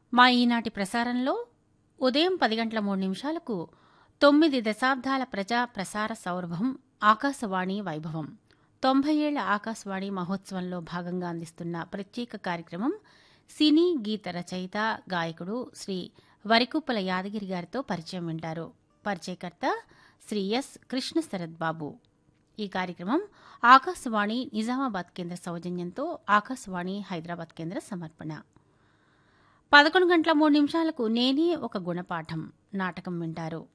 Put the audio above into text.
మా ఈనాటి ప్రసారంలో ఉదయం పది గంటల మూడు నిమిషాలకు తొమ్మిది దశాబ్దాల ప్రజా ప్రసార సౌరభం ఆకాశవాణి వైభవం తొంభై ఏళ్ల ఆకాశవాణి మహోత్సవంలో భాగంగా అందిస్తున్న ప్రత్యేక కార్యక్రమం సినీ గీత రచయిత గాయకుడు శ్రీ వరికుప్పల యాదగిరి గారితో పరిచయం వింటారు పరిచయకర్త శ్రీ ఎస్ కృష్ణ శరత్ బాబు ఈ కార్యక్రమం ఆకాశవాణి నిజామాబాద్ కేంద్ర సౌజన్యంతో ఆకాశవాణి హైదరాబాద్ కేంద్ర సమర్పణ పదకొండు గంటల మూడు నిమిషాలకు నేనే ఒక గుణపాఠం నాటకం వింటారు